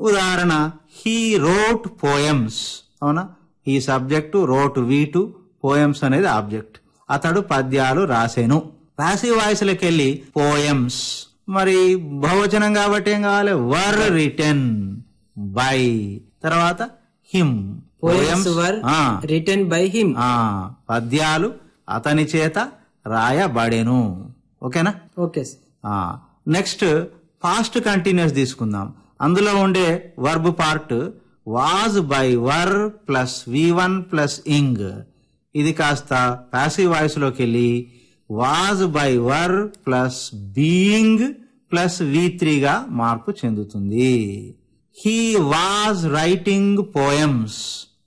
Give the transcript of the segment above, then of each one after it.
ఉదాహరణ he wrote poems అవునా ఈ సబ్జెక్టు రోట్ వీటు పోయమ్స్ అనేది ఆబ్జెక్ట్ అతడు పద్యాలు రాసెను ప్యాసివ్ వాయిస్ వెళ్ళి పోయమ్స్ మరి బహువచనం కాబట్టి ఏం కావాలి వర్ రిటర్న్ బై తర్వాత him poems were written by him ఆ పద్యాలు అతని చేత రాయబడెను ఓకేనా okay sir next past continuous తీసుకుందాం అందులో ఉండే verb part was by were plus V one plus ing ఇది కాస్త ప్యాసివ్ వాయిస్ లోకి వెళ్ళి was by were plus being plus V త్రీగా మార్పు చెందుతుంది హీ వాజ్ రైటింగ్ పోయమ్స్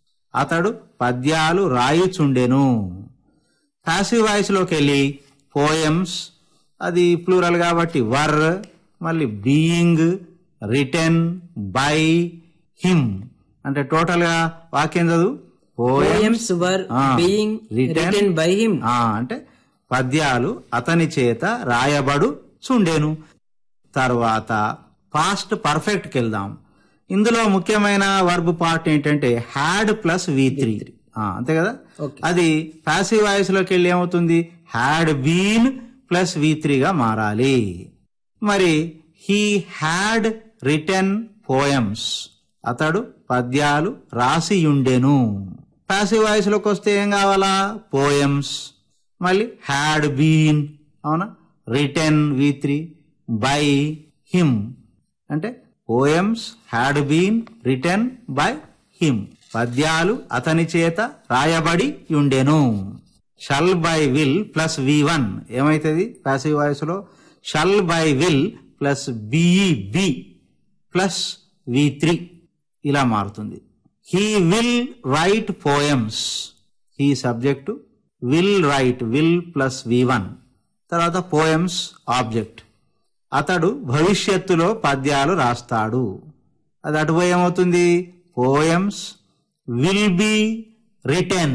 అతడు పద్యాలు రాయుచుండెను ప్యాసివ్ వాయిస్ లోకి వెళ్ళి పోయమ్స్ అది ప్లూరల్ కాబట్టి వర్ మళ్ళీ బీయింగ్ రిటర్న్ బై హిమ్ అంటే టోటల్ గా వాక్యం చదువు poems were being written by him అంటే పద్యాలు అతని చేత రాయబడు చుండెను తర్వాత పాస్ట్ పర్ఫెక్ట్కి వెళ్దాం ఇందులో ముఖ్యమైన వర్బ్ పార్ట్ ఏంటంటే హ్యాడ్ ప్లస్ వి త్రీ అంతే కదా Okay. అది ప్యాసివ్ వాయిస్ లోకి వెళ్ళి ఏమవుతుంది హ్యాడ్ బీన్ ప్లస్ వి త్రీగా మారాలి మరి హీ హ్యాడ్ రిటర్న్ పోయమ్స్ అతడు పద్యాలు రాసియుండెను ప్యాసివ్ వాయిస్ లోకి వస్తే ఏం కావాలా పోయమ్స్ మళ్ళీ హ్యాడ్ బీన్ అవునా written V three by him అంటే poems had been written by him పద్యాలు అతని చేత రాయబడి ఉండెను shall by will plus V one ఏమైతుంది ప్యాసివ్ వాయిస్ లో shall by will plus BE be plus V three ఇలా మారుతుంది హీ విల్ రైట్ పోయమ్స్ ఈ subject will write will plus V one తర్వాత పోయమ్స్ ఆబ్జెక్ట్ అతడు భవిష్యత్తులో పద్యాలు రాస్తాడు అది అటుపోయి ఏమవుతుంది poems will be written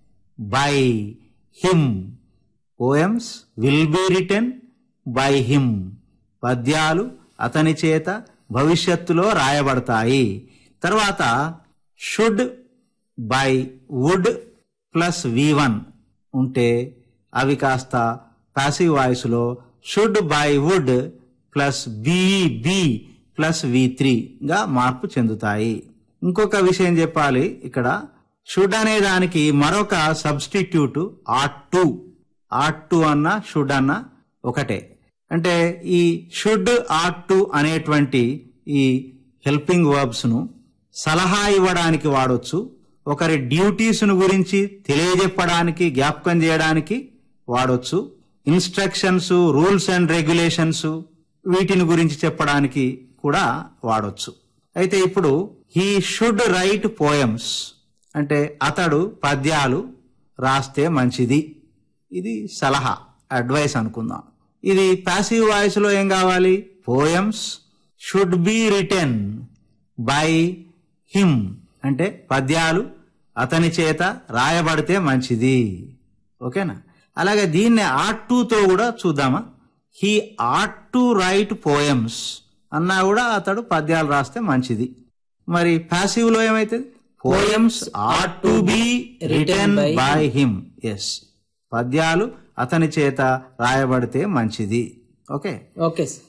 by him poems will be written by him పద్యాలు అతని చేత భవిష్యత్తులో రాయబడతాయి తర్వాత should by would plus V one ఉంటే అవి కాస్త పాసివ్ వాయిస్ లో should by would plus BE be plus V గా మార్పు చెందుతాయి ఇంకొక విషయం చెప్పాలి ఇక్కడ షుడ్ అనే దానికి మరొక substitute ought to ought to అన్న షుడ్ అన్న ఒకటే అంటే ఈ షుడ్ ఆట్ టు అనేటువంటి ఈ హెల్పింగ్ వర్బ్స్ ను సలహా ఇవ్వడానికి వాడొచ్చు ఒకరి డ్యూటీస్ ను గురించి తెలియజెప్పడానికి జ్ఞాపకం చేయడానికి వాడొచ్చు ఇన్స్ట్రక్షన్స్ రూల్స్ అండ్ రెగ్యులేషన్స్ వీటిని గురించి చెప్పడానికి కూడా వాడొచ్చు అయితే ఇప్పుడు హీ షుడ్ రైట్ పోయమ్స్ అంటే అతడు పద్యాలు రాస్తే మంచిది ఇది సలహా అడ్వైస్ అనుకుందాం ఇది పాసివ్ వాయిస్ లో ఏం కావాలి poems should be written by him అంటే పద్యాలు అతని చేత రాయబడితే మంచిది ఓకేనా అలాగే దీన్ని ఆట్ తో కూడా చూద్దామా he ought to write poems అన్నా కూడా అతడు పద్యాలు రాస్తే మంచిది మరి పాసివ్ లో ఏమైతుంది poems ought to be written by him yes పద్యాలు అతని చేత రాయబడితే మంచిది ఓకే ఓకే సార్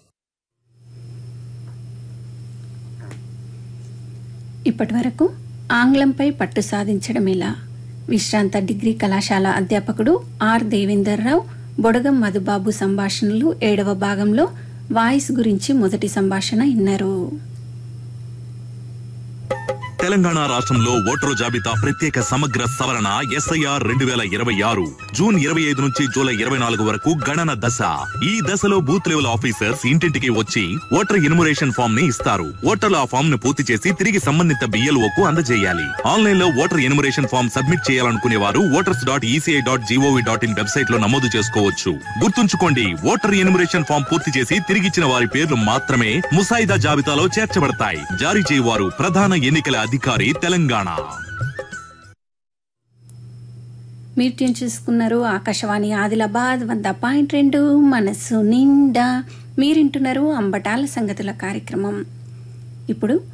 ఇప్పటి వరకు ఆంగ్లంపై పట్టు సాధించడం ఎలా విశ్రాంత డిగ్రీ కళాశాల అధ్యాపకుడు ఆర్ దేవేందర్ రావు బొడగం మధుబాబు సంభాషణలు ఏడవ భాగంలో వాయిస్ గురించి మొదటి సంభాషణ ఇన్నారు తెలంగాణ రాష్ట్రంలో ఓటరు జాబితా ప్రత్యేక సమగ్ర సవరణ ఎస్ఐఆర్ రెండు వేల ఇరవై ఆరు జూన్ ఇరవై ఐదు నుంచి జూలై ఇరవై నాలుగు వరకు గణన దశ ఈ దశలో బూత్ లెవెల్ ఆఫీసర్స్ ఇంటింటికి వచ్చి ఓటర్ ఇనుమరేషన్ ఫామ్ ని ఇస్తారు ఓటర్లు ఆ ఫామ్ ను పూర్తి చేసి తిరిగి సంబంధిత బిఎల్ఓ కు అందజేయాలి ఆన్లైన్ లో ఓటర్ ఎనుమరేషన్ ఫామ్ సబ్మిట్ చేయాలనుకునే వారు voters dot ECI dot GOV dot in website లో నమోదు చేసుకోవచ్చు గుర్తుంచుకోండి ఓటర్ ఎనుమరేషన్ ఫామ్ పూర్తి చేసి తిరిగిచ్చిన వారి పేర్లు మాత్రమే ముసాయిదా జాబితాలో చేర్చబడతాయి జారీ చేయవారు ప్రధాన ఎన్నికల అధికారి తెలంగాణ మీరు ట్యూన్ చేసుకున్నారు ఆకాశవాణి ఆదిలాబాద్ వంద పాయింట్ రెండు మనస్సు నిండా మీరింటున్నారు అంబటాల సంగతుల కార్యక్రమం ఇప్పుడు